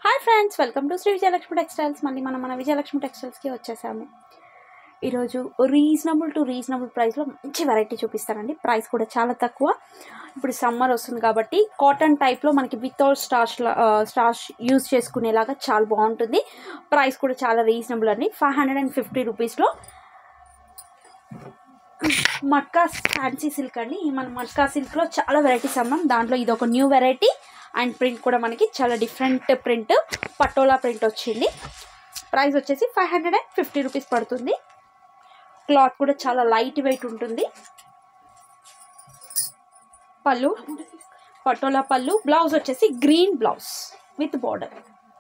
hi friends welcome to Sri Vijayalakshmi textiles మళ్ళీ మనం మన విజయలక్ష్మి టెక్స్టైల్స్కి వచ్చేసాము ఈరోజు రీజనబుల్ టు రీజనబుల్ ప్రైస్లో మంచి వెరైటీ చూపిస్తానండి ప్రైస్ కూడా చాలా తక్కువ ఇప్పుడు సమ్మర్ వస్తుంది కాబట్టి కాటన్ టైప్లో మనకి వితౌట్ స్టార్చ్ స్టార్చ్ యూజ్ చేసుకునేలాగా చాలా బాగుంటుంది ప్రైస్ కూడా చాలా రీజనబుల్ అండి ఫైవ్ హండ్రెడ్ అండ్ ఫిఫ్టీ రూపీస్లో మట్కా ఫ్యాన్సీ సిల్క్ అండి ఈ మన మట్కా సిల్క్లో చాలా వెరైటీస్ అమ్మాం దాంట్లో ఇది ఒక న్యూ వెరైటీ అండ్ ప్రింట్ కూడా మనకి చాలా డిఫరెంట్ ప్రింట్ పటోలా ప్రింట్ వచ్చింది ప్రైస్ వచ్చేసి five hundred and fifty rupees పడుతుంది క్లాత్ కూడా చాలా లైట్ వెయిట్ ఉంటుంది పళ్ళు పటోలా పళ్ళు బ్లౌజ్ వచ్చేసి green blouse with border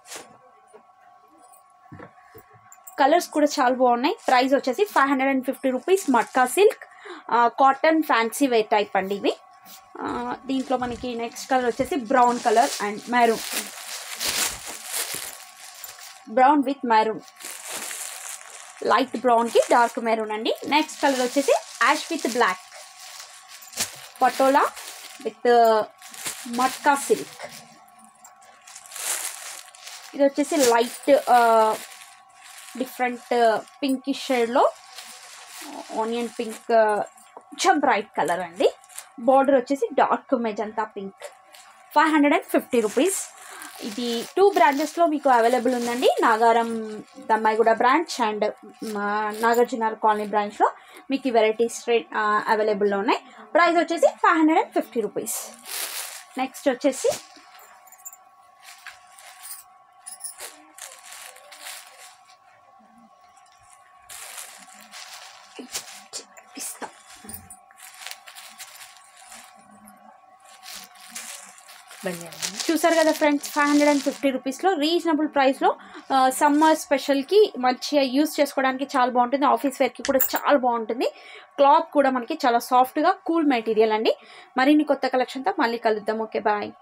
colours కూడా చాలా బాగున్నాయి ప్రైస్ వచ్చేసి five hundred and fifty rupees matka silk cotton fancy wear type అండి ఇవి ఆ, దీంట్లో మనకి నెక్స్ట్ కలర్ వచ్చేసి brown colour and maroon brown with maroon light బ్రౌన్కి డార్క్ మెరూన్ అండి నెక్స్ట్ కలర్ వచ్చేసి ash with black Patola with matka silk ఇది వచ్చేసి లైట్ డిఫరెంట్ పింకిష్ షేడ్లో ఆనియన్ పింక్ కొంచెం బ్రైట్ కలర్ అండి బార్డర్ వచ్చేసి dark magenta pink five hundred and fifty rupees ఇది టూ బ్రాంచెస్లో మీకు అవైలబుల్ ఉందండి Nagaram Dammaiguda branch and Nagarjuna colony బ్రాంచ్లో మీకు ఈ వెరైటీస్ అవైలబుల్లో ఉన్నాయి ప్రైస్ వచ్చేసి five hundred and fifty rupees next వచ్చేసి పిస్తా చూసారు కదా friends five hundred and fifty రూపీస్లో రీజనబుల్ ప్రైస్లో సమ్మర్ స్పెషల్కి మంచిగా యూస్ చేసుకోవడానికి చాలా బాగుంటుంది ఆఫీస్ వేర్కి కూడా చాలా బాగుంటుంది క్లాత్ కూడా మనకి చాలా సాఫ్ట్గా కూల్ మెటీరియల్ అండి మరిన్ని కొత్త కలెక్షన్తో మళ్ళీ కలుద్దాం ఓకే బాయ్